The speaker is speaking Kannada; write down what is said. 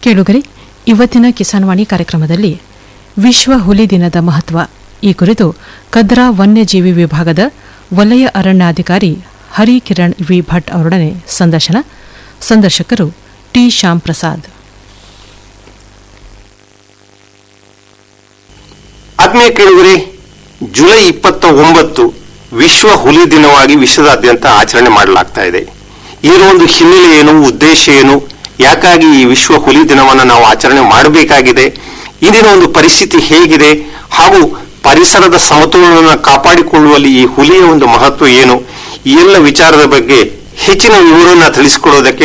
ಕೇಳುಗರೆ ಇವತ್ತಿನ ಕಿಸಾನ್ವಾಣಿ ಕಾರ್ಯಕ್ರಮದಲ್ಲಿ ವಿಶ್ವ ಹುಲಿ ದಿನದ ಮಹತ್ವ ಈ ಕುರಿತು ಕದ್ರಾ ವನ್ಯಜೀವಿ ವಿಭಾಗದ ವಲಯ ಅರಣ್ಯಾಧಿಕಾರಿ ಹರಿಕಿರಣ್ ವಿ ಭಟ್ ಅವರೊಡನೆ ಸಂದರ್ಶನ ಸಂದರ್ಶಕರು ಟಿ ಶ್ಯಾಮ್ ಪ್ರಸಾದ್ ಆತ್ಮೀಯ ಕೇಳುಗರೆ ಜುಲೈ ಇಪ್ಪತ್ತ ಒಂಬತ್ತು ವಿಶ್ವ ಹುಲಿ ದಿನವಾಗಿ ವಿಶ್ವದಾದ್ಯಂತ ಆಚರಣೆ ಮಾಡಲಾಗ್ತಾ ಇದೆ ಇದರ ಒಂದು ಹಿನ್ನೆಲೆ ಏನು ಉದ್ದೇಶ ಏನು ಯಾಕಾಗಿ ಈ ವಿಶ್ವ ಹುಲಿ ದಿನವನ್ನು ನಾವು ಆಚರಣೆ ಮಾಡಬೇಕಾಗಿದೆ ಇಂದಿನ ಒಂದು ಪರಿಸ್ಥಿತಿ ಹೇಗಿದೆ ಹಾಗೂ ಪರಿಸರದ ಸಮತೋಲನವನ್ನು ಕಾಪಾಡಿಕೊಳ್ಳುವಲ್ಲಿ ಈ ಹುಲಿಯ ಒಂದು ಮಹತ್ವ ಏನು ಈ ಎಲ್ಲ ವಿಚಾರದ ಬಗ್ಗೆ ಹೆಚ್ಚಿನ ವಿವರವನ್ನು ತಿಳಿಸಿಕೊಡೋದಕ್ಕೆ